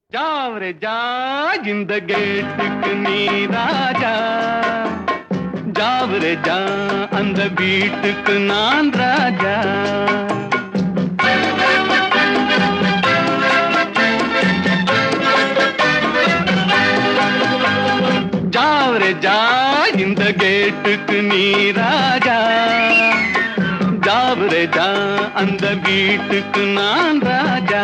ஜாவரே ஜா இந்த கேட்டுக்கு நீ ராஜா ஜாவரே ஜா அந்த வீட்டுக்கு நான் ராஜா ஜாவரே ஜா இந்த கேட்டுக்கு நீ ராஜா ஜாவரே ஜா அந்த வீட்டுக்கு நான் ராஜா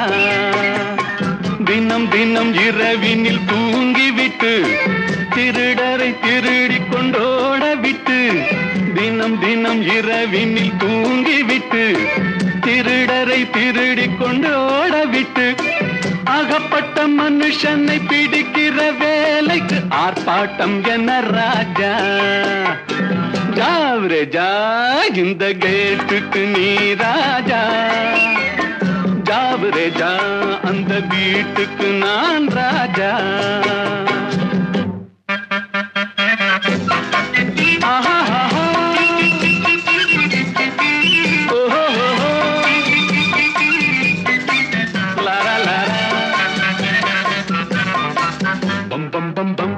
தினம் தினம் இரவினில் தூங்கிவிட்டு திருடரை திருடி கொண்டோட விட்டு தினம் தினம் இரவினில் தூங்கிவிட்டு திருடரை திருடி கொண்டோட விட்டு அகப்பட்ட மனுஷனை பிடிக்கிற வேலைக்கு ஆர்ப்பாட்டம் என்ன ராஜா ஜாவரே ஜா இந்த கேட்டுக்கு நீ ராஜா ஜாவரே ஜா அந்த வீட்டுக்கு நான் ராஜா ஆஹாஹாஹா. ஓஹோஹோஹோ. Lara Lara. பம் பம் பம் பம்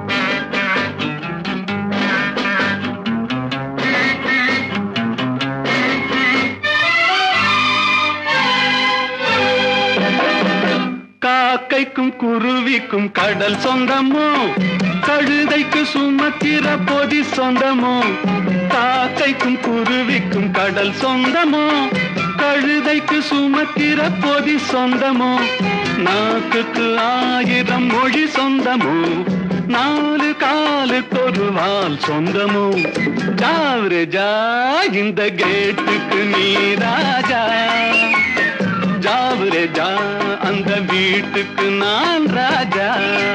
காக்கைக்கும் குருவிக்கும் கடல் சொந்தமோ கழுதைக்கு சுமத்திர பொதி சொந்தமோ காக்கைக்கும் குருவிக்கும் கடல் சொந்தமோ கழுதைக்கு சுமத்திர பொதி சொந்தமோ நாக்குக்கு ஆயிரம் மொழி சொந்தமோ நாலு காலுக்கு ஒரு வால் சொந்தமோ ஜாவரு ஜா இந்த கேட்டுக்கு நீ ராஜா ஜாவரே ஜா அந்த வீட்டுக்கு நான் ராஜா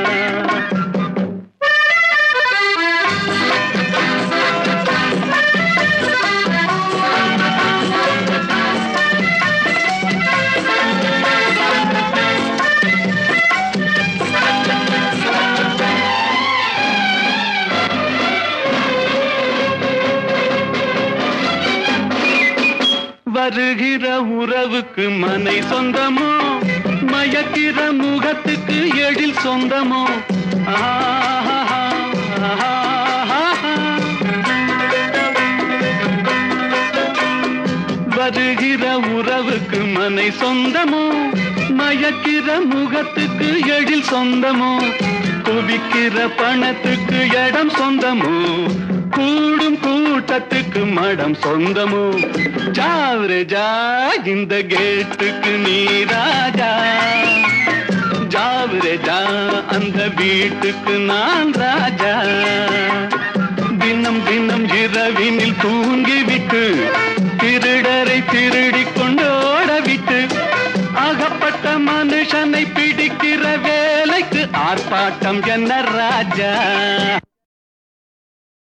வருகிற உறவுக்கு மனை சொந்தமோ மயக்கிற முகத்துக்கு எழில் சொந்தமோ ஆஹாஹா, ஆஹாஹா. வருகிற உறவுக்கு மனை சொந்தமோ மயக்கிற முகத்துக்கு எழில் சொந்தமோ குவிக்கிற பணத்துக்கு இடம் சொந்தமோ கூடும் கூட்டத்துக்கு மடம் சொந்தமோ ஜாவரே ஜா இந்த கேட்டுக்கு நீ ராஜா ஜாவரே ஜா அந்த வீட்டுக்கு நான் ராஜா தினம் தினம் இரவினில் தூங்கிவிட்டு திருடரை திருடி கொண்டோட விட்டு அகப்பட்ட மனுஷனை பிடிக்கிற வேலைக்கு ஆர்ப்பாட்டம் என்ன ராஜா